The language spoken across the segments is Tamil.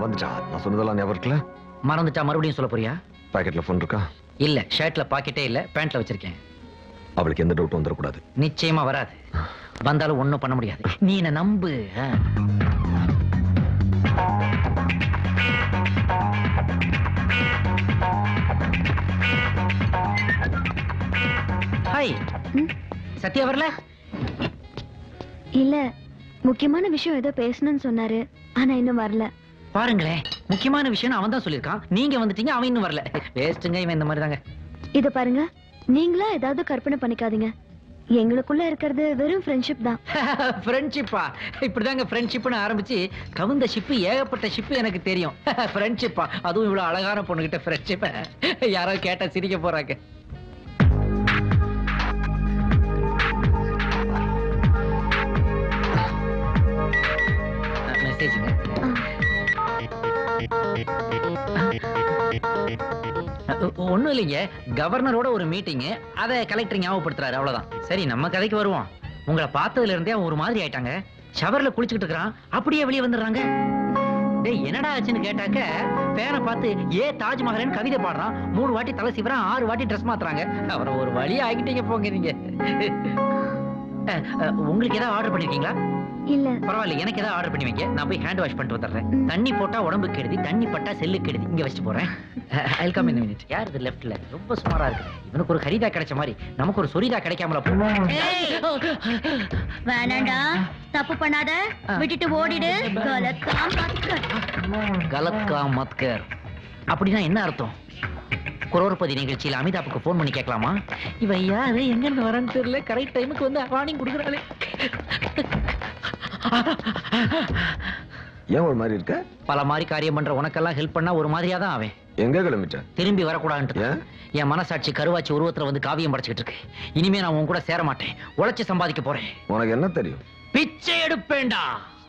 வந்துட்டா நான் சொன்னதெல்லாம் ஞாபகம் இருக்குல்ல மறந்துட்டா மறுபடியும் சொல்ல போறியா பாக்கெட்ல ஃபோன் இருக்கா இல்ல ஷர்ட்ல பாக்கெட்டே இல்ல பேண்ட்ல வச்சிருக்கேன் அவளுக்கு எந்த டவுட்டும் வந்துடக்கூடாது நிச்சயமா வராது வந்தாலும் ஒண்ணும் பண்ண முடியாது நீ என்ன நம்பு ஆ. ஹாய் ம்? சத்யா வரல இல்ல முக்கியமான விஷயம் ஏதோ பேசணும்னு சொன்னாரு ஆனா இன்னும் வரல பாருங்களேன் முக்கியமான விஷயம் அவன் தான் சொல்லியிருக்கான் நீங்க வந்துட்டீங்க அவன் இன்னும் வரல வேஸ்ட்டுங்க இவன் இந்த மாதிரி தாங்க இத பாருங்க நீங்களா ஏதாவது கற்பனை பண்ணிக்காதீங்க எங்களுக்குள்ள இருக்கிறது வெறும் ஃப்ரெண்ட்ஷிப் தான் ஃப்ரெண்ட்ஷிப்பா இப்படிதாங்க ஃப்ரெண்ட்ஷிப்னு ஆரம்பிச்சு கவுந்த ஷிப்பு ஏகப்பட்ட ஷிப்பு எனக்கு தெரியும் ஃப்ரெண்ட்ஷிப்பா அதுவும் இவ்வளவு அழகான பொண்ணுகிட்ட ஃப்ரெண்ட்ஷிப்ப யாரோ கேட்டா சிரிக்க போறாங்க மெசேஜுங்க ஒண்ணும் இல்லைங்க கவர்னரோட ஒரு மீட்டிங் அதை கலெக்டர் ஞாபகப்படுத்துறாரு அவ்வளவுதான் சரி நம்ம கதைக்கு வருவோம் உங்களை பார்த்ததுல இருந்தே அவன் ஒரு மாதிரி ஆயிட்டாங்க ஷவர்ல குளிச்சுக்கிட்டு இருக்கிறான் அப்படியே வெளியே வந்துடுறாங்க டேய் என்னடா ஆச்சுன்னு கேட்டாக்க பேரை பார்த்து ஏ தாஜ்மஹல்னு கவிதை பாடுறான் மூணு வாட்டி தலை சிவரான் ஆறு வாட்டி ட்ரெஸ் மாத்துறாங்க அவரை ஒரு வழி ஆகிட்டீங்க போங்க நீங்க அஹ், அஹ், உங்களுக்கு ஏதாவது ஆர்டர் பண்ணிருக்கீங்களா இல்ல பரவாயில்ல எனக்கு ஏதாவது ஆர்டர் பண்ணி வைங்க நான் போய் ஹேண்ட் வாஷ் பண்ணிட்டு வந்துடுறேன் ம். தண்ணி போட்டா உடம்பு கெடுதி தண்ணி பட்டா செல்லு கெடுதி இங்க வச்சுட்டு போறேன் ஐ கம் இன் மினிட் யார் இது லெஃப்ட்ல ரொம்ப சுமாரா இருக்கு இவனுக்கு ஒரு ஹரிதா கிடைச்ச மாதிரி நமக்கு ஒரு சொரிதா கிடைக்காமல வேணாண்டா தப்பு பண்ணாத விட்டுட்டு ஓடிடு கலக்காம கலக்கா மத்கர் அப்படின்னா என்ன அர்த்தம் குரோர்பதி நிகழ்ச்சியில் அமிதாப்புக்கு ஃபோன் பண்ணி கேட்கலாமா இவன் யாரு எங்க இருந்து வரான்னு தெரியல கரெக்ட் டைமுக்கு வந்து வார்னிங் கொடுக்குறாளே ஏன் ஒரு மாதிரி இருக்க பல மாதிரி காரியம் பண்ற உனக்கெல்லாம் ஹெல்ப் பண்ணா ஒரு மாதிரியா தான் அவன் எங்க கிளம்பிட்ட திரும்பி வரக்கூடாதுன்ட்டு ஏன் என் மனசாட்சி கருவாச்சி உருவத்துல வந்து காவியம் படைச்சுக்கிட்டு இருக்கு இனிமே நான் உன் கூட சேர மாட்டேன் உழைச்சு சம்பாதிக்க போறேன் உனக்கு என்ன தெரியும் பிச்சை எடுப்பேன்டா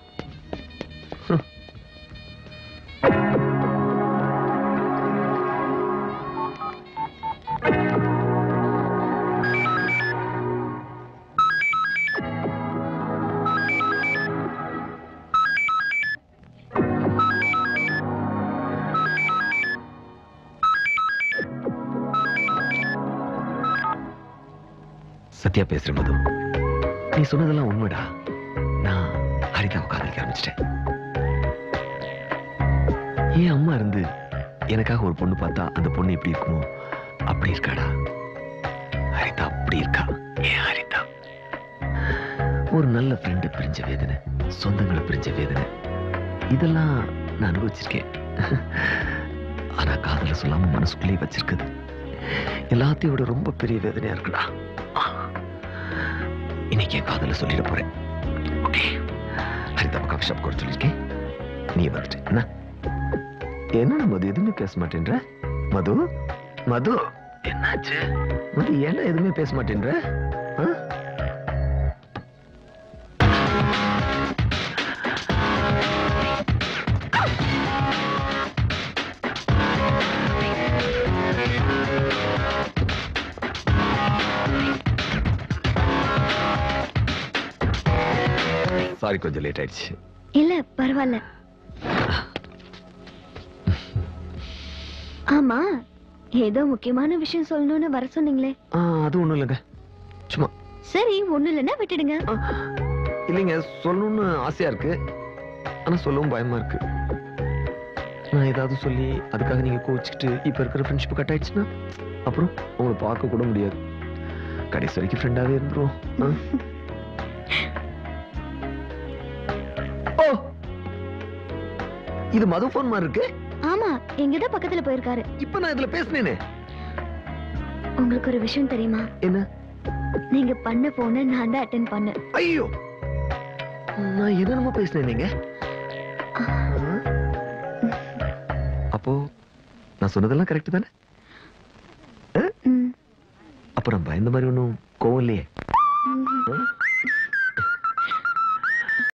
சத்யா பேசுறேன் மது நீ சொன்னதெல்லாம் உண்மைடா நான் ஹரிதாவை காதலிக்க ஆரம்பிச்சிட்டேன் என் அம்மா இருந்து எனக்காக ஒரு பொண்ணு பார்த்தா அந்த பொண்ணு எப்படி இருக்குமோ அப்படி இருக்காடா ஹரிதா அப்படி இருக்கா ஏன் ஹரிதா ஒரு நல்ல ஃப்ரெண்டு பிரிஞ்ச வேதனை சொந்தங்களை பிரிஞ்ச வேதனை இதெல்லாம் நான் அனுபவிச்சிருக்கேன் ஆனா காதல சொல்லாம மனசுக்குள்ளேயே வச்சிருக்குது எல்லாத்தையும் விட ரொம்ப பெரிய வேதனையா இருக்குடா இன்னைக்கு என் காதல சொல்லிட போறேன் ஓகே ஹரிதா காஃபி ஷாப் கூட சொல்லியிருக்கேன் நீ வந்துட்டு என்ன என்ன மது எதுவுமே பேச மாட்டேன்ற மது மது என்னாச்சு மது ஏன்டா எதுவுமே பேச மாட்டேன்ற ஆ? சாரி கொஞ்சம் லேட் ஆயிடுச்சு இல்ல பரவாயில்ல ஆமா ஏதோ முக்கியமான விஷயம் சொல்லணும்னு வர சொன்னீங்களே ஆ, அது ஒண்ணும் இல்லைங்க சும்மா சரி ஒண்ணு இல்லைன்னா விட்டுடுங்க ஆ, இல்லைங்க சொல்லணும்னு ஆசையா இருக்கு ஆனா சொல்லவும் பயமா இருக்கு நான் ஏதாவது சொல்லி அதுக்காக நீங்க கோச்சிக்கிட்டு இப்ப இருக்கிற ஃப்ரெண்ட்ஷிப் கட் ஆயிடுச்சுன்னா அப்புறம் உங்களை பார்க்க கூட முடியாது கடைசி வரைக்கும் ஃப்ரெண்டாவே இருந்துரும் ஆ? ஓ இது மது ஃபோன் மாதிரி இருக்கு ஆமா எங்கதான் பக்கத்துல போயிருக்காரு இப்ப நான் இதுல பேசினேனே உங்களுக்கு ஒரு விஷயம் தெரியுமா என்ன நீங்க பண்ண போன நான் தான் அட்டென்ட் பண்ணேன் ஐயோ நான் என்னென்னமோ பேசினேன் நீங்க அப்போ நான் சொன்னதெல்லாம் கரெக்ட் தானே ம். அப்புறம் பயந்த மாதிரி ஒன்றும் கோவம் இல்லையே ம். ஆ?